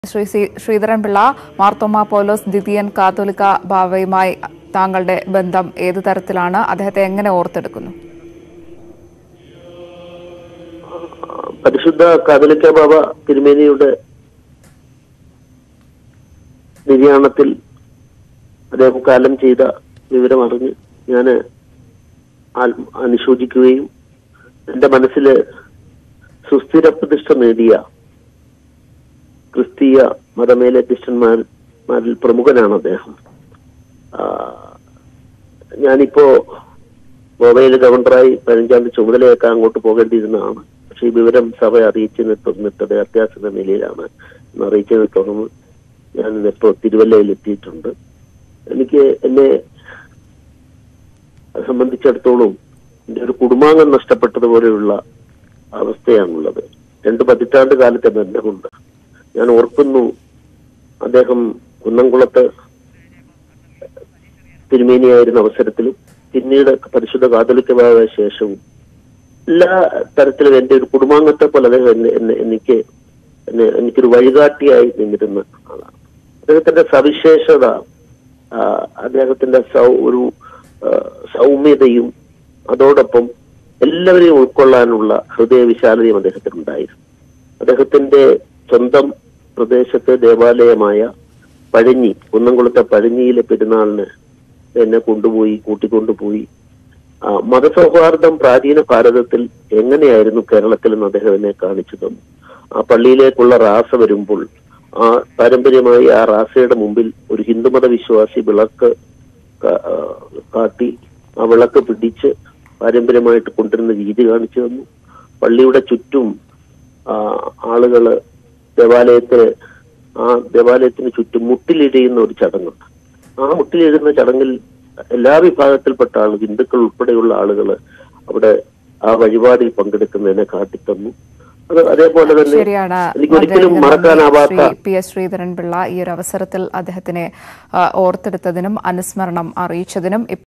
Shri C- Sreedharan Pillai Marthoma Paulose ദ്വിതീയൻ കാത്തോലിക്ക ബാവയുമായി താങ്കളുടെ ബന്ധം ഏത് തരത്തിലാണ് അദ്ദേഹത്തെ എങ്ങനെ ഓർത്തെടുക്കുന്നു പരിശുദ്ധ കാതലിക്ക ബാബ തിരുമേനിയുടെ നിര്യാണത്തിൽ അദ്ദേഹം കാലം ചെയ്ത വിവരം അറിഞ്ഞ് ഞാൻ അനുശോചിക്കുകയും എൻ്റെ മനസ്സിൽ സുസ്ഥിര പ്രതിഷ്ഠ നേടിയ ക്രിസ്തീയ മതമേലധ്യക്ഷന്മാരിൽ പ്രമുഖനാണ് അദ്ദേഹം ആ, ഞാനിപ്പോ ഗോവയിൽ ഗവർണറായി പതിനഞ്ചാം തീയതി ചുമതലയേക്കാൻ അങ്ങോട്ട് പോകേണ്ടിയിരുന്നതാണ് പക്ഷെ ഈ വിവരം സഭ അറിയിച്ചതിനെ തുടർന്നിട്ട് അത് അത്യാസന്ന നിലയിലാണ് എന്ന് അറിയിച്ചതിനെ തുടർന്ന് ഞാൻ ഇന്നിപ്പോ തിരുവല്ലയിൽ എത്തിയിട്ടുണ്ട് എനിക്ക് എന്നെ സംബന്ധിച്ചിടത്തോളം എൻ്റെ ഒരു കുടുംബാംഗം നഷ്ടപ്പെട്ടതുപോലെയുള്ള അവസ്ഥയാണുള്ളത് രണ്ട് പതിറ്റാണ്ട് കാലത്തെ ബന്ധമുണ്ട് ഞാൻ ഓർക്കുന്നു അദ്ദേഹം കുന്നംകുളത്ത് തിരുമേനിയായിരുന്ന അവസരത്തിലും പിന്നീട് പരിശുദ്ധ കാതലിക്കമായ ശേഷവും എല്ലാ തരത്തിലും എന്റെ ഒരു കുടുംബാംഗത്തെ പോലെ അദ്ദേഹം എന്നെ എന്നെ എനിക്ക് എന്നെ എനിക്കൊരു വഴികാട്ടിയായി നിന്നിരുന്ന ആളാണ് അദ്ദേഹത്തിന്റെ സവിശേഷത ആ, അദ്ദേഹത്തിന്റെ സൗ ഒരു ആ, സൗമ്യതയും അതോടൊപ്പം എല്ലാവരെയും ഉൾക്കൊള്ളാനുള്ള ഹൃദയവിശാലതയും അദ്ദേഹത്തിനുണ്ടായിരുന്നു അദ്ദേഹത്തിന്റെ സ്വന്തം പ്രദേശത്തെ ദേവാലയമായ പഴഞ്ഞി കുന്നംകുളത്തെ പഴഞ്ഞിയിലെ പെരുന്നാളിന് എന്നെ കൊണ്ടുപോയി കൂട്ടിക്കൊണ്ടുപോയി ആ, മതസൗഹാർദ്ദം പ്രാചീന ഭാരതത്തിൽ എങ്ങനെയായിരുന്നു കേരളത്തിൽ എന്ന് അദ്ദേഹം എന്നെ കാണിച്ചു തന്നു ആ പള്ളിയിലേക്കുള്ള റാസ വരുമ്പോൾ ആ പാരമ്പര്യമായി ആ റാസയുടെ മുമ്പിൽ ഒരു ഹിന്ദുമത വിശ്വാസി വിളക്ക് കാ- ആ, കാട്ടി ആ വിളക്ക് പിടിച്ച് പാരമ്പര്യമായിട്ട് കൊണ്ടുവരുന്ന രീതി കാണിച്ചു തന്നു പള്ളിയുടെ ചുറ്റും ആ, ആളുകള് ദേവാലയത്തിന് ആ ദേവാലയത്തിന് ചുറ്റും മുട്ടിലിഴയുന്ന ഒരു ചടങ്ങുണ്ട് ആ മുട്ടിലിഴുന്ന ചടങ്ങിൽ എല്ലാ വിഭാഗത്തിൽപ്പെട്ട ആളുകൾ ഹിന്ദുക്കൾ ഉൾപ്പെടെയുള്ള ആളുകൾ അവിടെ ആ വഴിപാടിൽ പങ്കെടുക്കുന്നതിനെ കാട്ടിത്തന്നു അത് അതേപോലെ തന്നെ ശരിയാണ് എനിക്ക് ഒരിക്കലും വളരെയധികം നന്ദി മറക്കാനാവാത്ത ശ്രീ പി എസ് ശ്രീധരൻപിള്ള ഈ ഒരു അവസരത്തിൽ അദ്ദേഹത്തിനെ ആ, ഓർത്തെടുത്തതിനും അനുസ്മരണം അറിയിച്ചതിനും